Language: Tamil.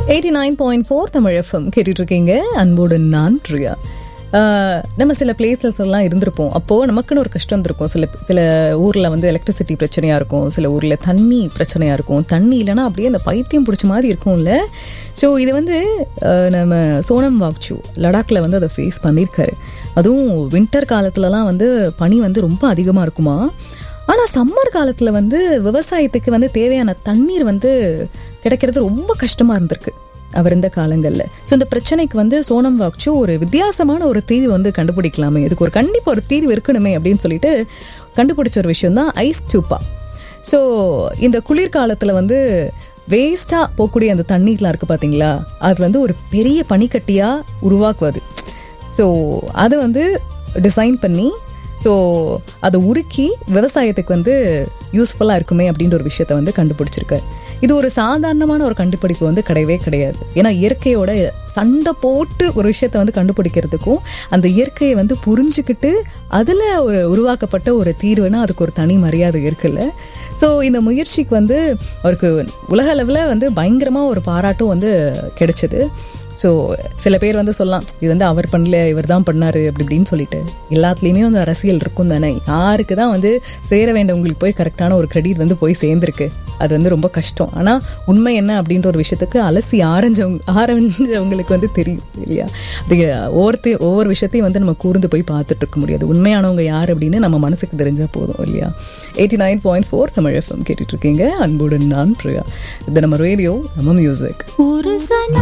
eighty nine point four Tamil FM கேட்டுட்டு இருக்கீங்க அன்போடு நான் பிரியா ஆஹ் நம்ம சில பிளேசஸ் எல்லாம் இருந்திருப்போம் அப்போது நமக்குன்னு ஒரு கஷ்டம் இருந்திருக்கும் சில சில ஊரில் வந்து எலக்ட்ரிசிட்டி பிரச்சனையாக இருக்கும் சில ஊரில் தண்ணி பிரச்சனையாக இருக்கும் தண்ணி இல்லைன்னா அப்படியே அந்த பைத்தியம் பிடிச்ச மாதிரி இருக்கும்ல ஸோ இது வந்து ஆஹ் நம்ம சோனம் வாக்சு லடாக்ல வந்து அதை ஃபேஸ் பண்ணியிருக்காரு அதுவும் வின்டர் காலத்துலலாம் வந்து பனி வந்து ரொம்ப அதிகமாக இருக்குமா ஆனால் சம்மர் காலத்தில் வந்து விவசாயத்துக்கு வந்து தேவையான தண்ணீர் வந்து கிடைக்கிறது ரொம்ப கஷ்டமாக இருந்திருக்கு அவர் இந்த காலங்களில் ஸோ இந்த பிரச்சனைக்கு வந்து சோனம் வாக்சு ஒரு வித்தியாசமான ஒரு தீர்வு வந்து கண்டுபிடிக்கலாமே இதுக்கு ஒரு கண்டிப்பாக ஒரு தீர்வு இருக்கணுமே அப்படின்னு சொல்லிட்டு கண்டுபிடிச்ச ஒரு விஷயம் தான் ஐஸ் டூப்பா ஸோ இந்த குளிர்காலத்தில் வந்து வேஸ்ட்டாக போகக்கூடிய அந்த தண்ணீர்லாம் இருக்குது பார்த்தீங்களா அது வந்து ஒரு பெரிய பனிக்கட்டியாக உருவாக்குவது ஸோ அதை வந்து டிசைன் பண்ணி ஸோ அதை உருக்கி விவசாயத்துக்கு வந்து யூஸ்ஃபுல்லாக இருக்குமே அப்படின்ற ஒரு விஷயத்த வந்து கண்டுபிடிச்சிருக்காரு இது ஒரு சாதாரணமான ஒரு கண்டுபிடிப்பு வந்து கிடையவே கிடையாது ஏன்னா இயற்கையோட சண்டை போட்டு ஒரு விஷயத்த வந்து கண்டுபிடிக்கிறதுக்கும் அந்த இயற்கையை வந்து புரிஞ்சுக்கிட்டு அதில் ஒரு உருவாக்கப்பட்ட ஒரு தீர்வுனா அதுக்கு ஒரு தனி மரியாதை இருக்குல்ல ஸோ இந்த முயற்சிக்கு வந்து அவருக்கு உலக அளவில் வந்து பயங்கரமாக ஒரு பாராட்டும் வந்து கிடைச்சது ஸோ சில பேர் வந்து சொல்லலாம் இது வந்து அவர் பண்ணல இவர் தான் பண்ணாரு அப்படி இப்படின்னு சொல்லிட்டு எல்லாத்துலேயுமே வந்து அரசியல் இருக்கும் தானே யாருக்கு தான் வந்து சேர வேண்டவங்களுக்கு போய் கரெக்டான ஒரு கிரெடிட் வந்து போய் சேர்ந்துருக்கு அது வந்து ரொம்ப கஷ்டம் ஆனால் உண்மை என்ன அப்படின்ற ஒரு விஷயத்துக்கு அலசி ஆரஞ்சவங்க ஆரஞ்சவங்களுக்கு வந்து தெரியும் இல்லையா அது ஒவ்வொருத்தையும் ஒவ்வொரு விஷயத்தையும் வந்து நம்ம கூர்ந்து போய் பார்த்துட்டு இருக்க முடியாது உண்மையானவங்க யார் அப்படின்னு நம்ம மனசுக்கு தெரிஞ்சால் போதும் இல்லையா eighty nine point four Tamil FM கேட்டுட்டு இருக்கீங்க அன்புடன் நான் பிரியா இது நம்ம ரேடியோ நம்ம மியூசிக் ஒரு சன